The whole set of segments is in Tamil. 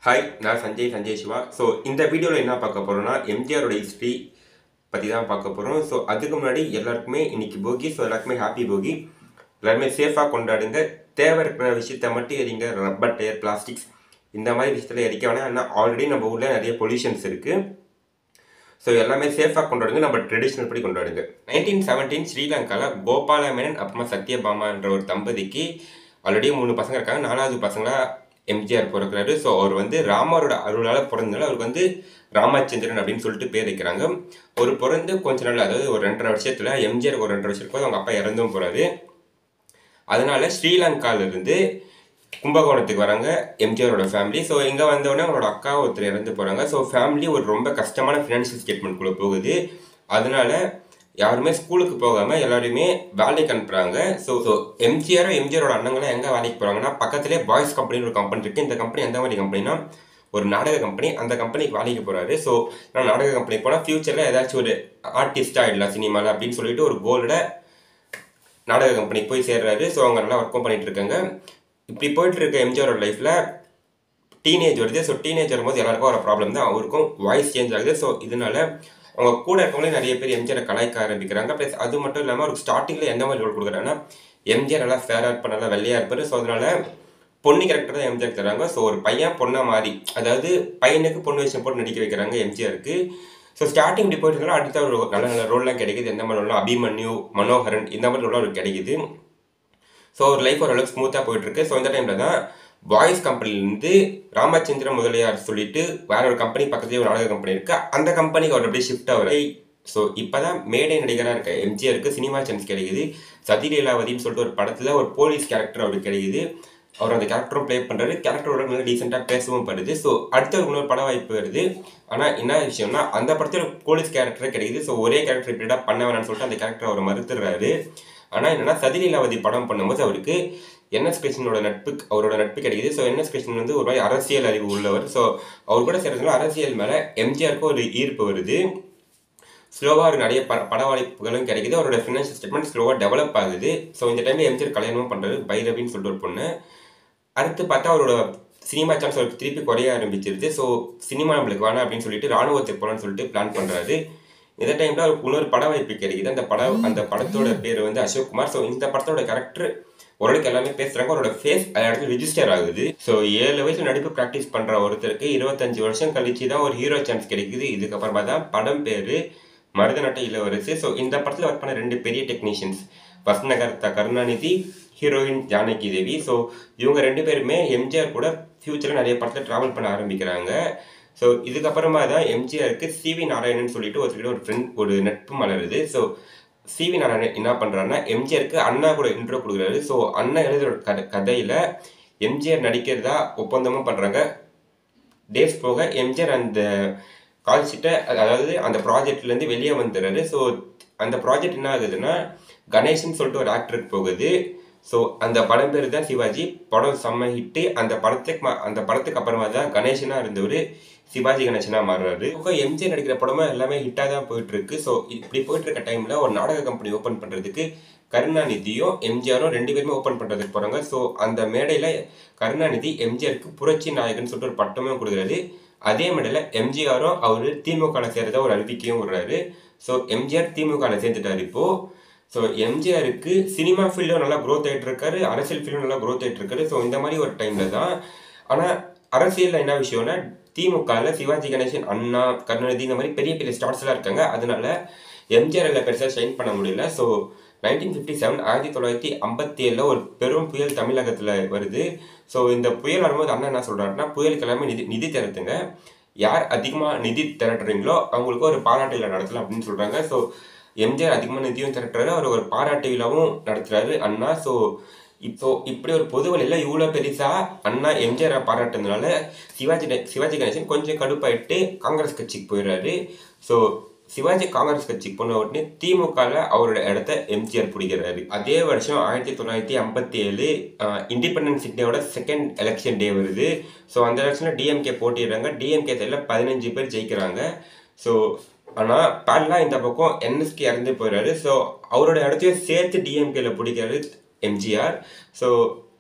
ஹாய் நான் சஞ்சய் சஞ்சய் சிவா ஸோ இந்த வீடியோவில் என்ன பார்க்க போகிறோம்னா எம்ஜிஆரோட ஹிஸ்ட்ரி பற்றி தான் பார்க்க போகிறோம் ஸோ அதுக்கு முன்னாடி எல்லாருக்குமே இன்னைக்கு போகி ஸோ எல்லாருக்குமே ஹாப்பி போகி எல்லாருமே சேஃபாக கொண்டாடுங்க தேவை இருக்கிற விஷயத்த மட்டும் எரிங்க ரப்பர் டயர் பிளாஸ்டிக்ஸ் இந்த மாதிரி விஷயத்தில் எரிக்க வேணாம் ஏன்னா ஆல்ரெடி நம்ம ஊரில் நிறைய பொல்யூஷன்ஸ் இருக்குது ஸோ எல்லாமே சேஃபாக கொண்டாடுங்க நம்ம ட்ரெடிஷ்னல் படி கொண்டாடுங்க நைன்டீன் செவன்டீன் ஸ்ரீலங்காவில் கோபால மேனன் அப்புறமா சத்யபாமான்ற ஒரு தம்பதிக்கு ஆல்ரெடி மூணு பசங்க இருக்காங்க நாலாவது பசங்களா எம்ஜிஆர் பிறக்கிறாரு ஸோ அவர் வந்து ராமரோட அருளால் பிறந்தனால அவருக்கு வந்து ராமச்சந்திரன் அப்படின்னு சொல்லிட்டு பேர் வைக்கிறாங்க ஒரு பிறந்து கொஞ்ச நாள் அதாவது ஒரு ரெண்டரை வருஷத்தில் எம்ஜிஆர் ஒரு ரெண்டரை வருஷம் இருக்கும் அவங்க அப்பா இறந்தும் போகிறாரு அதனால ஸ்ரீலங்காவிலிருந்து கும்பகோணத்துக்கு வராங்க எம்ஜிஆரோட ஃபேமிலி ஸோ இங்கே வந்தோடனே அவரோட அக்கா ஒருத்தர் இறந்து போகிறாங்க ஸோ ஃபேமிலி ஒரு ரொம்ப கஷ்டமான ஃபினான்ஷியல் ஸ்டேட்மெண்ட்குள்ளே போகுது அதனால யாருமே ஸ்கூலுக்கு போகாமல் எல்லாருமே வேலைக்கு அனுப்புகிறாங்க ஸோ ஸோ எம்ஜிஆரும் எம்ஜிஆரோட அண்ணங்களும் எங்கே வேலைக்கு போகிறாங்கன்னா பக்கத்துலேயே பாய்ஸ் கம்பெனின்னு ஒரு கம்பெனி இருக்குது இந்த கம்பெனி எந்த மாதிரி கம்பெனினா ஒரு நாடக கம்பெனி அந்த கம்பெனிக்கு வேலைக்கு போகிறாரு ஸோ நான் நாடக கம்பெனி போனால் ஃப்யூச்சரில் ஏதாச்சும் ஒரு ஆர்டிஸ்ட் ஆகிடலாம் சினிமாவில் அப்படின்னு சொல்லிட்டு ஒரு கோலோட நாடக கம்பெனிக்கு போய் சேர்றாரு ஸோ அவங்க நல்லா ஒர்க்கும் பண்ணிட்டு இருக்காங்க இப்படி போயிட்டு இருக்க எம்ஜிஆரோட லைஃப்பில் டீனேஜ் வருது ஸோ டீனேஜ் வரும்போது எல்லாருக்கும் ஒரு ப்ராப்ளம் தான் அவருக்கும் வாய்ஸ் சேஞ்ச் ஆகுது ஸோ இதனால அவங்க கூட இருக்கவங்களே நிறைய பேர் எம்ஜிஆரை கலாய்க்க ஆரம்பிக்கிறாங்க ப்ளஸ் அது மட்டும் இல்லாமல் அவருக்கு ஸ்டார்டிங்கில் எந்த மாதிரி ரோல் கொடுக்குறாங்கன்னா எம்ஜிஆர் நல்லா ஃபேராக இருப்பார் நல்லா வெள்ளையாக இருப்பார் ஸோ அதனால பொண்ணு கேரக்டர் தான் எம்ஜிஆர் தராங்க ஸோ ஒரு பையன் பொண்ணா மாறி அதாவது பையனுக்கு பொண்ணு விஷயம் போட்டு நடிக்க வைக்கிறாங்க எம்ஜிஆருக்கு ஸோ ஸ்டார்டிங் இப்படி போயிட்டு இருந்தாலும் அடுத்த ஒரு நல்ல நல்ல ரோல்லாம் கிடைக்குது எந்த மாதிரி ரோல்லாம் அபிமன்யு மனோகரன் இந்த மாதிரி ரோல்லாம் அவருக்கு கிடைக்குது ஸோ ஒரு லைஃப் ஓரளவுக்கு ஸ்மூத்தாக போயிட்டுருக்கு ஸோ இந்த டைமில் தான் பாய்ஸ் கம்பெனிலேருந்து ராமச்சந்திர முதலியார் சொல்லிட்டு வேற ஒரு கம்பெனி பக்கத்துலேயே ஒரு நாடக கம்பெனி இருக்கு அந்த கம்பெனிக்கு அவர் அப்படியே ஷிஃப்ட் ஆகுறாரு ஸோ இப்போ தான் மேடை நடிகராக இருக்க எம்ஜிஆருக்கு சினிமா சான்ஸ் கிடைக்குது சதி லீலாவதின்னு சொல்லிட்டு ஒரு படத்தில் ஒரு போலீஸ் கேரக்டர் அவருக்கு கிடைக்குது அவர் அந்த கேரக்டரும் ப்ளே பண்ணுறாரு கேரக்டரோட நல்லா டீசெண்டாக பேசவும் படுது ஸோ அடுத்த ஒரு இன்னொரு பட வாய்ப்பு வருது ஆனால் என்ன விஷயம்னா அந்த படத்தில் போலீஸ் கேரக்டரே கிடைக்குது ஸோ ஒரே கேரக்டர் இப்படிடா பண்ண வேணாம்னு சொல்லிட்டு அந்த கேரக்டர் அவர் மறுத்துடுறாரு ஆனால் என்னன்னா சதிலீலாவதி படம் பண்ணும்போது அவருக்கு என்எஸ் கிருஷ்ணனோட நட்பு அவரோட நட்பு கிடைக்குது ஸோ என்எஸ் கிருஷ்ணன் வந்து ஒரு மாதிரி அரசியல் அறிவு உள்ளவர் ஸோ அவர் கூட சேர்றதுனால அரசியல் மேலே எம்ஜிஆருக்கு ஒரு ஈர்ப்பு வருது ஸ்லோவாக ஒரு நிறைய ப பட வாய்ப்புகளும் கிடைக்குது அவரோட ஃபினான்ஷியல் ஸ்டேட்மெண்ட் ஸ்லோவாக டெவலப் ஆகுது ஸோ இந்த டைமில் எம்ஜிஆர் கல்யாணமும் பண்ணுறாரு பைரவின்னு சொல்லிட்டு ஒரு பொண்ணு அடுத்து பார்த்தா அவரோட சினிமா சான்ஸ் அவருக்கு திருப்பி குறைய ஆரம்பிச்சிருது ஸோ சினிமா நம்மளுக்கு வேணாம் அப்படின்னு சொல்லிட்டு ராணுவத்துக்கு போகலான்னு சொல்லிட்டு பிளான் பண்ணுறாரு இந்த டைமில் அவருக்கு இன்னொரு பட வாய்ப்பு கிடைக்குது அந்த படம் அந்த படத்தோட பேர் வந்து அசோக் குமார் ஸோ இந்த படத்தோட கேரக்டர் ஓரளவுக்கு எல்லாமே பேசுகிறாங்க அவரோட ஃபேஸ் அந்த இடத்துல ரிஜிஸ்டர் ஆகுது ஸோ ஏழு வயசுல நடிப்பு ப்ராக்டிஸ் பண்ணுற ஒருத்தருக்கு இருபத்தஞ்சு வருஷம் கழிச்சு தான் ஒரு ஹீரோ சான்ஸ் கிடைக்குது இதுக்கப்புறமா தான் படம் பேர் மருதநாட்ட இளவரசு ஸோ இந்த படத்தில் ஒர்க் பண்ண ரெண்டு பெரிய டெக்னீஷியன்ஸ் வசனகர்த்தா கருணாநிதி ஹீரோயின் ஜானகி தேவி ஸோ இவங்க ரெண்டு பேருமே எம்ஜிஆர் கூட ஃப்யூச்சரில் நிறைய படத்தில் ட்ராவல் பண்ண ஆரம்பிக்கிறாங்க ஸோ இதுக்கப்புறமா தான் எம்ஜிஆருக்கு சிவி நாராயணன் சொல்லிட்டு ஒருத்தர் ஒரு ஃப்ரெண்ட் ஒரு நட்பு மலருது ஸோ சிவி நாராயணன் என்ன பண்ணுறாருன்னா எம்ஜிஆருக்கு அண்ணா கூட இன்ட்ரோ கொடுக்குறாரு ஸோ அண்ணா எழுதுற கதை கதையில் எம்ஜிஆர் நடிக்கிறதா ஒப்பந்தமும் பண்ணுறாங்க டேஸ் போக எம்ஜிஆர் அந்த கால் ஷீட்டை அதாவது அந்த ப்ராஜெக்ட்லேருந்து வெளியே வந்துடுறாரு ஸோ அந்த ப்ராஜெக்ட் என்ன ஆகுதுன்னா கணேஷ்னு சொல்லிட்டு ஒரு ஆக்டருக்கு போகுது ஸோ அந்த படம் பேர் தான் சிவாஜி படம் செம்ம ஹிட்டு அந்த படத்துக்கு ம- அந்த படத்துக்கு அப்புறமா தான் கணேசனாக இருந்தவர் சிவாஜி கணேசனாக மாறுறாரு இப்போ எம்ஜிஆர் நடிக்கிற படமும் எல்லாமே ஹிட்டாக தான் போயிட்டு இருக்கு ஸோ இப்படி போயிட்டு இருக்க டைமில் ஒரு நாடக கம்பெனி ஓப்பன் பண்ணுறதுக்கு கருணாநிதியும் எம்ஜிஆரும் ரெண்டு பேருமே ஓப்பன் பண்ணுறதுக்கு போகிறாங்க ஸோ அந்த மேடையில் கருணாநிதி எம்ஜிஆருக்கு புரட்சி நாயகன் சொல்லிட்டு ஒரு பட்டமும் கொடுக்குறாரு அதே மேடையில் எம்ஜிஆரும் அவர் திமுகவில் சேர்றதா ஒரு அறிவிக்கையும் விடுறாரு ஸோ எம்ஜிஆர் திமுகவில் சேர்ந்துட்டார் இப்போது ஸோ எம்ஜிஆருக்கு சினிமா ஃபீல்டும் நல்லா க்ரோத் ஆகிட்டு இருக்காரு அரசியல் ஃபீல்டும் நல்லா க்ரோத் ஆகிட்டு இருக்காரு ஸோ இந்த மாதிரி ஒரு டைமில் தான் ஆனால் அரசியலில் என்ன விஷயம்னா திமுகவில் சிவாஜி கணேசன் அண்ணா கருணாநிதி இந்த மாதிரி பெரிய பெரிய ஸ்டார்ஸ்லாம் இருக்காங்க அதனால எம்ஜிஆர் எல்லாம் பெருசாக ஷைன் பண்ண முடியல ஸோ நைன்டீன் ஃபிஃப்டி செவன் ஆயிரத்தி தொள்ளாயிரத்தி ஐம்பத்தி ஏழில் ஒரு பெரும் புயல் தமிழகத்தில் வருது ஸோ இந்த புயல் வரும்போது அண்ணா என்ன சொல்கிறாருன்னா புயலுக்கு எல்லாமே நிதி நிதி திரட்டுங்க யார் அதிகமாக நிதி திரட்டுறீங்களோ அவங்களுக்கு ஒரு பாராட்டு விழா நடத்தலாம் அப்படின்னு சொல்கிறாங்க ஸோ எம்ஜிஆர் அதிகமாக நிதியும் திரட்டுறாரு அவர் ஒரு பாராட்டு விழாவும் நடத்துறாரு அண்ணா ஸோ இப்போ இப்படி ஒரு பொது வழியில் இவ்வளோ பெருசா அண்ணா எம்ஜிஆரை பாராட்டுறதுனால சிவாஜி கணே- சிவாஜி கணேசன் கொஞ்சம் கடுப்பாயிட்டு காங்கிரஸ் கட்சிக்கு போயிடுறாரு ஸோ சிவாஜி காங்கிரஸ் கட்சிக்கு போன உடனே திமுகவில் அவரோட இடத்த எம்ஜிஆர் பிடிக்கிறாரு அதே வருஷம் ஆயிரத்தி தொள்ளாயிரத்தி ஐம்பத்தி ஏழு இண்டிபெண்டன்ஸ் டேவோட செகண்ட் எலெக்ஷன் டே வருது ஸோ அந்த எலெக்ஷனில் டிஎம்கே போட்டிடுறாங்க டிஎம்கே சைடில் பதினஞ்சு பேர் ஜெயிக்கிறாங்க ஸோ ஆனால் பேரலாக இந்த பக்கம் என்எஸ்கே இறந்து போயிடுறாரு ஸோ அவரோட இடத்தையும் சேர்த்து டிஎம்கேல பிடிக்கிறாரு எம்ஜிஆர் ஸோ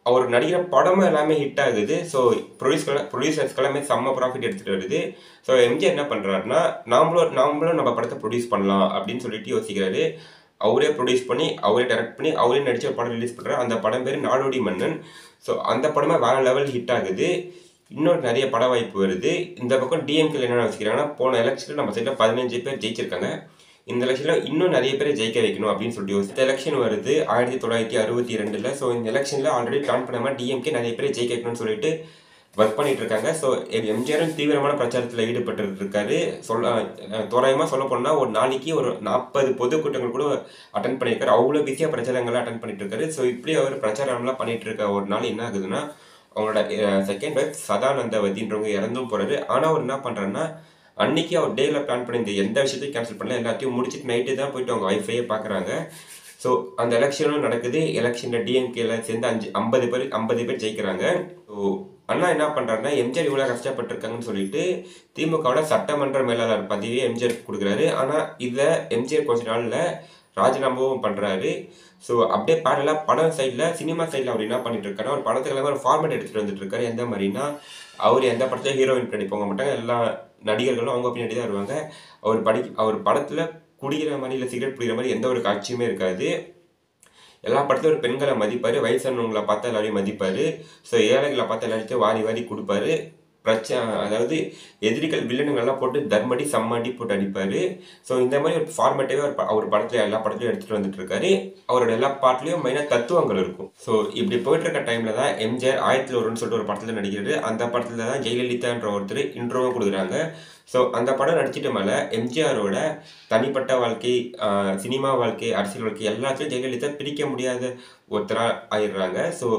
அவர் நடிக்கிற படமும் எல்லாமே ஹிட் ஆகுது ஸோ ப்ரொடியூஸ்கள் ப்ரொடியூசர்ஸ்க்கு எல்லாமே செம்ம ப்ராஃபிட் எடுத்துகிட்டு வருது ஸோ எம்ஜிஆர் என்ன பண்ணுறாருன்னா நாமளும் நாமளும் நம்ம படத்தை ப்ரொடியூஸ் பண்ணலாம் அப்படின்னு சொல்லிட்டு யோசிக்கிறாரு அவரே ப்ரொடியூஸ் பண்ணி அவரே டைரக்ட் பண்ணி அவரே நடிச்ச ஒரு படம் ரிலீஸ் பண்ணுறாரு அந்த படம் பேர் நாடோடி மன்னன் ஸோ அந்த படமே வேற லெவல் ஹிட் ஆகுது இன்னொரு நிறைய பட வாய்ப்பு வருது இந்த பக்கம் டிஎம்கேல என்ன வச்சுக்கிறாங்கன்னா போன எலெக்ஷனில் நம்ம சைடில் பதினஞ்சு பேர் ஜெயிச்சிருக்காங்க இந்த எலெக்ஷனில் இன்னும் நிறைய பேர் ஜெயிக்க வைக்கணும் அப்படின்னு சொல்லிட்டு யோசிச்சு இந்த எலெக்ஷன் வருது ஆயிரத்தி தொள்ளாயிரத்தி அறுபத்தி ரெண்டில் ஸோ இந்த எலெக்ஷனில் ஆல்ரெடி பிளான் பண்ணாமல் டிஎம்கே நிறைய பேர் ஜெயிக்க வைக்கணும்னு சொல்லிட்டு ஒர்க் பண்ணிட்டு இருக்காங்க ஸோ எம்ஜிஆரும் தீவிரமான பிரச்சாரத்தில் ஈடுபட்டு இருக்காரு சொல்ல தோராயமாக சொல்ல போனால் ஒரு நாளைக்கு ஒரு நாற்பது பொதுக்கூட்டங்கள் கூட அட்டன் பண்ணியிருக்காரு அவ்வளோ பிஸியாக பிரச்சாரங்கள்லாம் அட்டன் பண்ணிட்டு இருக்காரு ஸோ இப்படி அவர் பிரச்சாரம்லாம் பண்ணிட்டு இருக்க ஒரு நாள் என்ன ஆகுதுன்னா அவங்களோட செகண்ட் ஒய்ஃப் சதானந்தவதின்றவங்க இறந்தும் போறாரு ஆனால் அவர் என்ன பண்ணுறாருன்னா அன்னைக்கு அவர் டேல பிளான் பண்ணி இந்த எந்த விஷயத்தையும் கேன்சல் பண்ணல எல்லாத்தையும் முடிச்சுட்டு நைட்டு தான் போயிட்டு அவங்க ஒய்ஃபையே பார்க்குறாங்க ஸோ அந்த எலெக்ஷனும் நடக்குது எலெக்ஷனில் டிஎம்கேல சேர்ந்து அஞ்சு ஐம்பது பேர் ஐம்பது பேர் ஜெயிக்கிறாங்க ஸோ அண்ணா என்ன பண்ணுறாருன்னா எம்ஜிஆர் இவ்வளோ கஷ்டப்பட்டிருக்காங்கன்னு சொல்லிட்டு திமுகவோட சட்டமன்ற மேலாளர் பதவியை எம்ஜிஆர் கொடுக்குறாரு ஆனால் இதை எம்ஜிஆர் கொஞ்ச நாளில் ராஜினாமாவும் பண்ணுறாரு ஸோ அப்படியே பேரலாக படம் சைடில் சினிமா சைடில் அவர் என்ன பண்ணிட்டு இருக்காரு ஒரு படத்துக்கு எல்லாமே ஒரு ஃபார்மேட் எடுத்துகிட்டு வந்துட்டு இருக்காரு எந்த மாதிரினா அவர் எந்த படத்துல ஹீரோயின் பின்னாடி போக மாட்டாங்க எல்லா நடிகர்களும் அவங்க பின்னாடி தான் வருவாங்க அவர் படி அவர் படத்தில் குடிக்கிற மாதிரி இல்லை சிகரெட் பிடிக்கிற மாதிரி எந்த ஒரு காட்சியுமே இருக்காது எல்லா படத்துலையும் ஒரு பெண்களை மதிப்பார் வயசானவங்களை பார்த்தா எல்லாரையும் மதிப்பார் ஸோ ஏழைகளை பார்த்தா எல்லாத்தையும் வாரி வாரி கொடுப்பாரு பிரச்சனை அதாவது எதிரிகள் வில்லனுங்கள்லாம் போட்டு தர்மடி சம்மாடி போட்டு அடிப்பார் ஸோ இந்த மாதிரி ஒரு ஃபார்மேட்டாகவே அவர் ப- அவர் படத்தில் எல்லா படத்துலையும் எடுத்துகிட்டு வந்துட்டு இருக்காரு அவரோட எல்லா பாட்டுலையும் மெயினாக தத்துவங்கள் இருக்கும் ஸோ இப்படி போயிட்டு இருக்க டைமில் தான் எம்ஜிஆர் ஆயிரத்தில் ஒருன்னு சொல்லிட்டு ஒரு படத்தில் நடிக்கிறாரு அந்த படத்தில் தான் ஜெயலலிதான்ற ஒருத்தர் இன்ட்ரோவும் கொடுக்குறாங்க ஸோ அந்த படம் நடிச்சிட்ட மேலே எம்ஜிஆரோட தனிப்பட்ட வாழ்க்கை ஆஹ் சினிமா வாழ்க்கை அரசியல் வாழ்க்கை எல்லாத்தையும் ஜெயலலிதா பிரிக்க முடியாத ஒருத்தராக ஆயிடுறாங்க ஸோ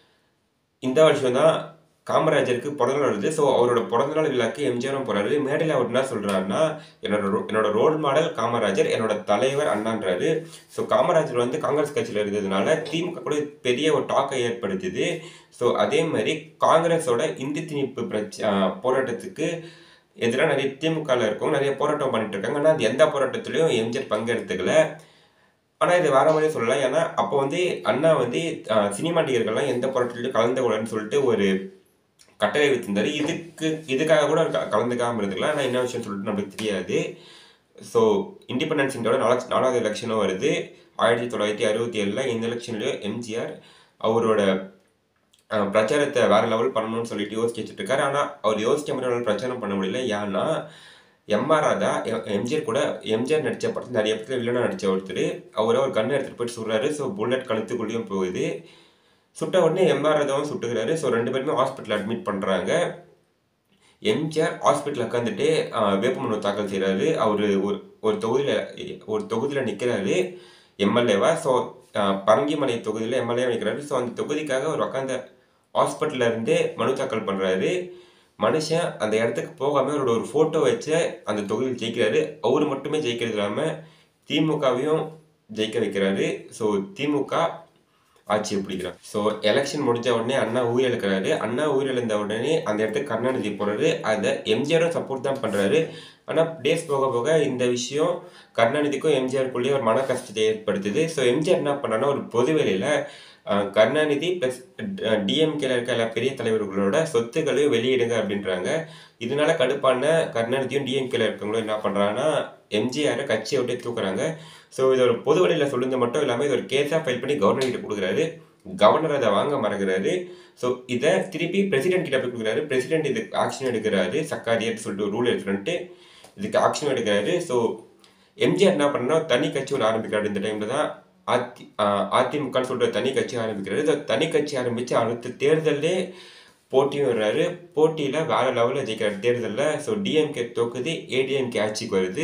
இந்த வருஷம் தான் காமராஜருக்கு பிறந்தநாள் வருது ஸோ அவரோட பிறந்தநாள் விழாக்கு எம்ஜிஆரும் போறாரு மேடையில் அவர் என்ன சொல்றாருன்னா என்னோட ro- என்னோட ரோல் மாடல் காமராஜர் என்னோட தலைவர் அண்ணான்றாரு ஸோ காமராஜர் வந்து காங்கிரஸ் கட்சியில் இருந்ததுனால திமுக கூட பெரிய ஒரு டாக்கை ஏற்படுத்துது ஸோ அதே மாதிரி காங்கிரஸோட இந்தி திணிப்பு பிரச்ச ஆஹ் போராட்டத்துக்கு எதிராக நிறைய திமுகவில் இருக்கவங்க நிறைய போராட்டம் பண்ணிட்டு இருக்காங்க ஆனால் அது எந்த போராட்டத்திலையும் எம்ஜிஆர் பங்கெடுத்துக்கல ஆனால் இது வேற மாதிரி சொல்லலாம் ஏன்னா அப்போ வந்து அண்ணா வந்து ஆஹ், சினிமா நடிகர்கள்லாம் எந்த போராட்டத்திலையும் கலந்து கூடாதுன்னு சொல்லிட்டு ஒரு கட்டளை வைத்திருந்தாரு இதுக்கு இதுக்காக கூட அவர் க- கலந்துக்காம இருந்துக்கலாம் ஆனால் என்ன விஷயம் சொல்லிட்டு நம்மளுக்கு தெரியாது ஸோ இண்டிபெண்டன்ஸ் இந்தியாவோட நாலு நாலாவது எலெக்ஷனும் வருது ஆயிரத்தி தொள்ளாயிரத்தி அறுபத்தி ஏழில் இந்த எலெக்ஷன்லேயும் எம்ஜிஆர் அவரோட அஹ், பிரச்சாரத்தை வேற லெவல் பண்ணணும்னு சொல்லிட்டு யோசிச்சு வச்சுட்டு இருக்காரு ஆனால் அவர் யோசிக்க மாதிரி அவரால் பிரச்சாரம் பண்ண முடியல ஏன்னா எம்ஆர் ராதா எ- எம்ஜிஆர் கூட எம்ஜிஆர் நடித்த படத்தில் நிறைய படத்தில் வில்லனாக நடித்த ஒருத்தர் அவரை ஒரு கண்ணை எடுத்துகிட்டு போயிட்டு சுடுறாரு ஸோ புல்லட் கழுத்துக்குள்ளேயும் போகுது சுட்ட உடனே எம்ஆர் ராதாவும் சுட்டுக்கிறாரு ஸோ ரெண்டு பேருமே ஹாஸ்பிட்டல் அட்மிட் பண்ணுறாங்க எம்ஜிஆர் ஹாஸ்பிட்டல் உட்காந்துட்டு வேப்பமனு தாக்கல் செய்கிறாரு அவர் ஒரு ஒரு தொகுதியில் ஒரு தொகுதியில் நிற்கிறாரு எம்எல்ஏவா ஸோ பரங்கிமலை தொகுதியில் எம்எல்ஏவா நிற்கிறாரு ஸோ அந்த தொகுதிக்காக அவர் உட்காந்த ஹாஸ்பிட்டல்ல இருந்தே மனு தாக்கல் பண்ணுறாரு மனுஷன் அந்த இடத்துக்கு போகாமல் அவரோட ஒரு ஃபோட்டோ வச்சு அந்த தொகுதியில் ஜெயிக்கிறாரு அவர் மட்டுமே ஜெயிக்கிறது இல்லாமல் திமுகவையும் ஜெயிக்க வைக்கிறாரு ஸோ திமுக ஆட்சியை பிடிக்கிறார் ஸோ எலெக்ஷன் முடிஞ்ச உடனே அண்ணா உயிரிழக்கிறாரு அண்ணா உயிரிழந்த உடனே அந்த இடத்துக்கு கருணாநிதி போறாரு அதை எம்ஜிஆரும் சப்போர்ட் தான் பண்றாரு ஆனால் டேஸ் போக போக இந்த விஷயம் கருணாநிதிக்கும் எம்ஜிஆருக்குள்ளேயே ஒரு மன கஷ்டத்தை ஏற்படுத்துது ஸோ எம்ஜிஆர் என்ன பண்ணாருன்னா ஒரு பொது வேலையில் கருணாநிதி ப்ளஸ் டிஎம்கேல இருக்க எல்லா பெரிய தலைவர்களோட சொத்துக்களையும் வெளியிடுங்க அப்படின்றாங்க இதனால கடுப்பான கருணாநிதியும் டிஎம்கேல இருக்கவங்களும் என்ன பண்ணுறாங்கன்னா எம்ஜிஆரை கட்சியை விட்டே தூக்குறாங்க ஸோ இது ஒரு பொது வழியில் சொல்லுறது மட்டும் இல்லாமல் இது ஒரு கேஸாக ஃபைல் பண்ணி கவர்னர் கிட்ட கொடுக்குறாரு கவர்னர் அதை வாங்க மறக்கிறாரு ஸோ இதை திருப்பி பிரசிடென்ட் கிட்ட போய் கொடுக்குறாரு பிரசிடென்ட் இதுக்கு ஆக்ஷன் எடுக்கிறாரு சக்காரியன்னு சொல்லிட்டு ஒரு ரூல் எடுத்துட்டு இதுக்கு ஆக்ஷன் எடுக்கிறாரு ஸோ எம்ஜிஆர் என்ன பண்ணா தனி கட்சி ஒன்று ஆரம்பிக்கிறாரு இந்த டைமில் தான் அதி ஆஹ் அதிமுகன்னு சொல்லிட்டு ஒரு தனி கட்சி ஆரம்பிக்கிறாரு இந்த தனி கட்சி ஆரம்பித்து அடுத்த தேர்தலே போட்டியும் வர்றாரு போட்டியில் வேற லெவலில் ஜெயிக்கிறார் தேர்தலில் ஸோ டிஎம்கே தோக்குது ஏடிஎம்கே ஆட்சிக்கு வருது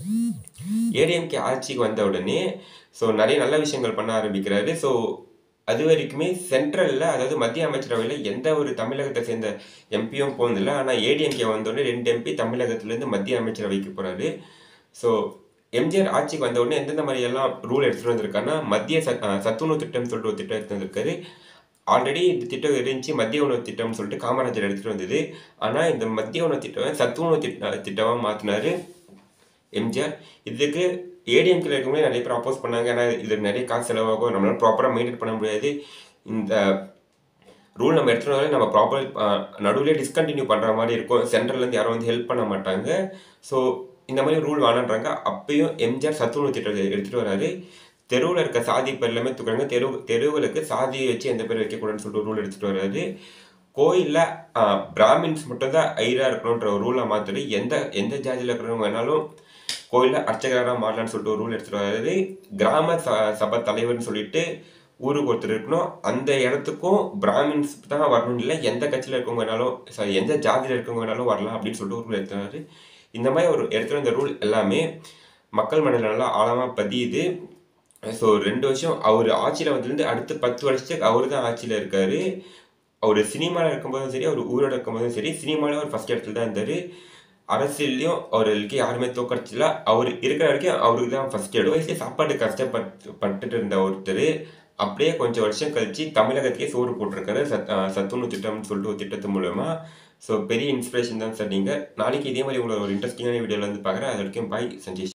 ஏடிஎம்கே ஆட்சிக்கு வந்த உடனே ஸோ நிறைய நல்ல விஷயங்கள் பண்ண ஆரம்பிக்கிறாரு ஸோ அது வரைக்குமே சென்ட்ரலில் அதாவது மத்திய அமைச்சரவையில் எந்த ஒரு தமிழகத்தை சேர்ந்த எம்பியும் போனதில்லை ஆனால் ஏடிஎம்கே வந்தோடனே ரெண்டு எம்பி தமிழகத்துலேருந்து மத்திய அமைச்சரவைக்கு போகிறாரு ஸோ எம்ஜிஆர் ஆட்சிக்கு வந்த உடனே எந்தெந்த மாதிரி எல்லாம் ரூல் எடுத்துகிட்டு வந்திருக்காருன்னா மத்திய சத் அஹ் சத்துணவு திட்டம்னு சொல்லிட்டு ஒரு திட்டம் எடுத்து வந்திருக்காரு ஆல்ரெடி இந்த திட்டம் இருந்துச்சு மத்திய உணவு திட்டம்னு சொல்லிட்டு காமராஜர் எடுத்துகிட்டு வந்தது ஆனால் இந்த மத்திய உணவு திட்டம் சத்துணவு திட்ட திட்டமாக மாற்றினாரு எம்ஜிஆர் இதுக்கு ஏடிஎம்கில் இருக்கவங்களே நிறைய பேர் அப்போஸ் பண்ணாங்க ஏன்னா இதுக்கு நிறைய காசு செலவாகும் நம்மளால ப்ராப்பராக மெயின்டைன் பண்ண முடியாது இந்த ரூல் நம்ம எடுத்துகிட்டு வந்தாலே நம்ம ப்ராப்பர் நடுவில் டிஸ்கண்டினியூ பண்ணுற மாதிரி இருக்கும் சென்ட்ரல்லேருந்து யாரும் வந்து ஹெல்ப் பண்ண மாட்டாங்க ஸோ இந்த மாதிரி ரூல் வேணான்றாங்க அப்பயும் எம்ஜிஆர் சத்துணவு திட்டத்தை எடுத்துகிட்டு வராரு தெருவில் இருக்க சாதி பேர் எல்லாமே தூக்குறாங்க தெரு தெருவுகளுக்கு சாதியை வச்சு எந்த பேர் வைக்கக்கூடாதுன்னு சொல்லிட்டு ரூல் எடுத்துகிட்டு வராரு கோயிலில் பிராமின்ஸ் மட்டும் தான் ஐராக இருக்கணுன்ற ஒரு ரூலை மாற்றிட்டு எந்த எந்த ஜாதியில் இருக்கிறவங்க வேணாலும் கோயிலில் அர்ச்சகராக மாறலான்னு சொல்லிட்டு ஒரு ரூல் எடுத்துகிட்டு வராரு கிராம ச சபை தலைவர்னு சொல்லிட்டு ஊருக்கு ஒருத்தர் இருக்கணும் அந்த இடத்துக்கும் பிராமின்ஸ் தான் வரணும் இல்லை எந்த கட்சியில் இருக்கவங்க வேணாலும் சாரி எந்த ஜாதியில் இருக்கவங்க வேணாலும் வரலாம் அப்படின்னு சொல்லிட்டு ஒரு ரூல் எடுத்துறாரு இந்த மாதிரி ஒரு எடுத்துகிட்டு வந்த ரூல் எல்லாமே மக்கள் மனதில் நல்லா ஆழமாக பதியுது ஸோ ரெண்டு வருஷம் அவர் ஆட்சியில் வந்ததுலேருந்து அடுத்து பத்து வருஷத்துக்கு அவர் தான் ஆட்சியில் இருக்கார் அவர் சினிமாவில் இருக்கும்போதும் சரி அவர் ஊரோட இருக்கும்போதும் சரி சினிமாவில் அவர் ஃபஸ்ட் இடத்துல தான் இருந்தார் அரசியல்லையும் அவருக்கு யாருமே தோக்கடிச்சில அவர் இருக்கிற வரைக்கும் அவருக்கு தான் ஃபஸ்ட் இடம் வயசுல சாப்பாடு கஷ்டப்பட்டு பட்டுட்டு இருந்த ஒருத்தர் அப்படியே கொஞ்சம் வருஷம் கழிச்சு தமிழகத்துக்கே சோறு போட்டிருக்காரு சத் சத்துணவு திட்டம்னு சொல்லிட்டு ஒரு திட்டத்து மூலமா ஸோ பெரிய இன்ஸ்பிரேஷன் தான் சார் நீங்கள் நாளைக்கு இதே மாதிரி உங்களை ஒரு இன்ட்ரெஸ்டிங்கான வீடியோவில் வந்து பார்க்குறேன் அது வரைக்கும் பாய் சஞ்சய்